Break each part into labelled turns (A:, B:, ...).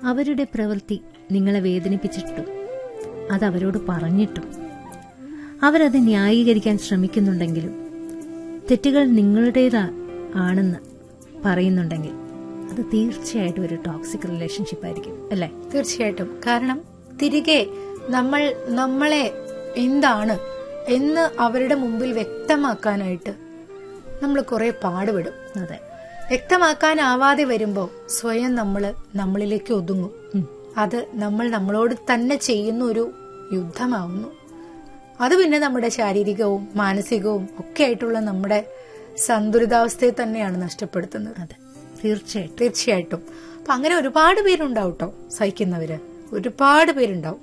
A: അവരുടെ പ്രവൃത്തി നിങ്ങളെ വേദനിപ്പിച്ചിട്ടും അത് അവരോട് പറഞ്ഞിട്ടും അവരത് ന്യായീകരിക്കാൻ ശ്രമിക്കുന്നുണ്ടെങ്കിലും തെറ്റുകൾ നിങ്ങളുടേതാ ആണെന്ന് പറയുന്നുണ്ടെങ്കിൽ അത് തീർച്ചയായിട്ടും ഒരു ടോക്സിക് റിലേഷൻഷിപ്പ് ആയിരിക്കും അല്ലേ
B: തീർച്ചയായിട്ടും കാരണം തിരികെ നമ്മൾ നമ്മളെ എന്താണ് എന്ന് അവരുടെ മുമ്പിൽ വ്യക്തമാക്കാനായിട്ട് നമ്മൾ കുറെ പാടുപെടും
A: അതെ
B: വ്യക്തമാക്കാനാവാതെ വരുമ്പോൾ സ്വയം നമ്മൾ നമ്മളിലേക്ക് ഒതുങ്ങും അത് നമ്മൾ നമ്മളോട് തന്നെ ചെയ്യുന്ന ഒരു യുദ്ധമാവുന്നു അത് പിന്നെ നമ്മുടെ ശാരീരികവും മാനസികവും ഒക്കെ ആയിട്ടുള്ള നമ്മുടെ സന്തുലിതാവസ്ഥയെ തന്നെയാണ് നഷ്ടപ്പെടുത്തുന്നത്
A: അതെ തീർച്ചയായിട്ടും
B: തീർച്ചയായിട്ടും അപ്പൊ അങ്ങനെ ഒരുപാട് പേരുണ്ടാവും കേട്ടോ സഹിക്കുന്നവര് ഒരുപാട് പേരുണ്ടാവും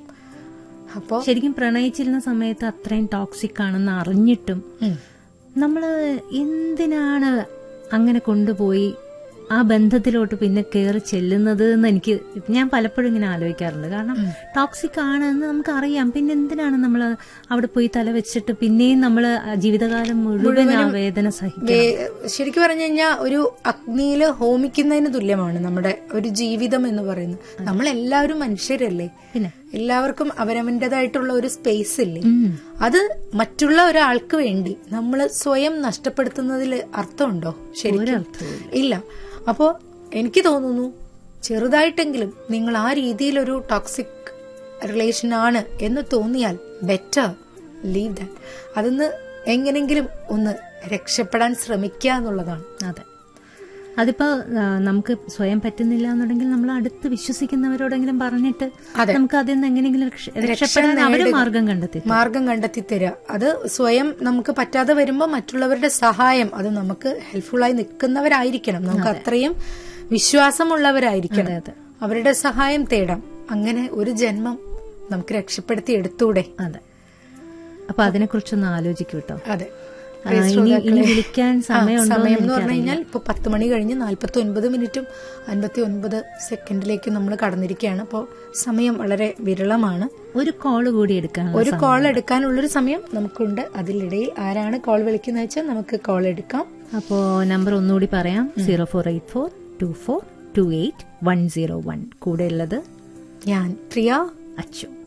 B: അപ്പോ
A: ശരിക്കും പ്രണയിച്ചിരുന്ന സമയത്ത് അത്രയും ടോക്സിക് ആണെന്ന് അറിഞ്ഞിട്ടും
B: ഉം,
A: നമ്മള് എന്തിനാണ് അങ്ങനെ കൊണ്ടുപോയി ആ ബന്ധത്തിലോട്ട് പിന്നെ കയറി ചെല്ലുന്നത് എന്ന് എനിക്ക് ഞാൻ പലപ്പോഴും ഇങ്ങനെ ആലോചിക്കാറുണ്ട് കാരണം ടോക്സിക് ആണ് എന്ന് നമുക്ക് അറിയാം പിന്നെ എന്തിനാണ് നമ്മൾ അവിടെ പോയി തല വെച്ചിട്ട് പിന്നെയും നമ്മൾ ജീവിതകാലം മുഴുവൻ ആ വേദന സഹിക്കും
B: വേ- ശരിക്കും പറഞ്ഞു കഴിഞ്ഞാൽ ഒരു അഗ്നിയില് ഹോമിക്കുന്നതിന് തുല്യമാണ് നമ്മുടെ ഒരു ജീവിതം എന്ന് പറയുന്നത് നമ്മൾ എല്ലാവരും മനുഷ്യരല്ലേ
A: പിന്നെ
B: എല്ലാവർക്കും അവരവന്റേതായിട്ടുള്ള ഒരു സ്പേസ് ഇല്ലേ
A: ഉം.
B: അത് മറ്റുള്ള ഒരാൾക്ക് വേണ്ടി നമ്മൾ സ്വയം നഷ്ടപ്പെടുത്തുന്നതിൽ അർത്ഥമുണ്ടോ ശരിക്കും
A: ഒരർത്ഥവുമില്ല.
B: ഇല്ല അപ്പോ എനിക്ക് തോന്നുന്നു ചെറുതായിട്ടെങ്കിലും നിങ്ങൾ ആ രീതിയിലൊരു ടോക്സിക് റിലേഷൻ ആണ് എന്ന് തോന്നിയാൽ ബെറ്റർ ലീവ് ദാറ്റ് അതൊന്ന് എങ്ങനെങ്കിലും ഒന്ന് രക്ഷപ്പെടാൻ ശ്രമിക്കുക എന്നുള്ളതാണ്
A: അതെ അതിപ്പോ ആ, നമുക്ക് സ്വയം പറ്റുന്നില്ല എന്നുണ്ടെങ്കിൽ നമ്മൾ അടുത്ത് വിശ്വസിക്കുന്നവരോടെങ്കിലും പറഞ്ഞിട്ട്
B: അതെ.
A: നമുക്ക് അതിൽ നിന്ന് എങ്ങനെയെങ്കിലും രക്ഷ- രക്ഷപ്പെടാൻ അവര് മാർഗം കണ്ടെത്തി
B: മാർഗം കണ്ടെത്തി തരിക അത് സ്വയം നമുക്ക് പറ്റാതെ വരുമ്പോൾ മറ്റുള്ളവരുടെ സഹായം അത് നമുക്ക് ഹെൽപ്ഫുൾ ആയി നിൽക്കുന്നവരായിരിക്കണം നമുക്ക് അത്രയും വിശ്വാസമുള്ളവരായിരിക്കണം
A: അതെ, അതെ.
B: അവരുടെ സഹായം തേടാം അങ്ങനെ ഒരു ജന്മം നമുക്ക് രക്ഷപ്പെടുത്തി എടുത്തൂടെ
A: അതെ അപ്പൊ അതിനെ കുറിച്ചൊന്ന് ആലോചിക്കൂ കേട്ടോ
B: അതെ
A: ആ, ഇനി ഇനി വിളിക്കാൻ സമയമുണ്ടോ
B: സമയം എന്ന് പറഞ്ഞു കഴിഞ്ഞാൽ ഇപ്പൊ പത്ത് മണി കഴിഞ്ഞ് നാൽപ്പത്തി ഒൻപത് മിനിറ്റും അൻപത്തി ഒൻപത് സെക്കൻഡിലേക്ക് നമ്മൾ കടന്നിരിക്കുകയാണ് അപ്പോൾ സമയം വളരെ വിരളമാണ്
A: ഒരു കോള് കൂടി എടുക്കാൻ
B: ഒരു കോൾ എടുക്കാനുള്ളൊരു സമയം നമുക്കുണ്ട് അതിലിടയിൽ ആരാണ് കോൾ വിളിക്കുന്നത് വെച്ചാൽ നമുക്ക് കോൾ എടുക്കാം
A: അപ്പോ നമ്പർ ഒന്നുകൂടി പറയാം zero four eight four two four two eight one zero one കൂടെ ഉള്ളത്
B: ഞാൻ പ്രിയ
A: അച്ചു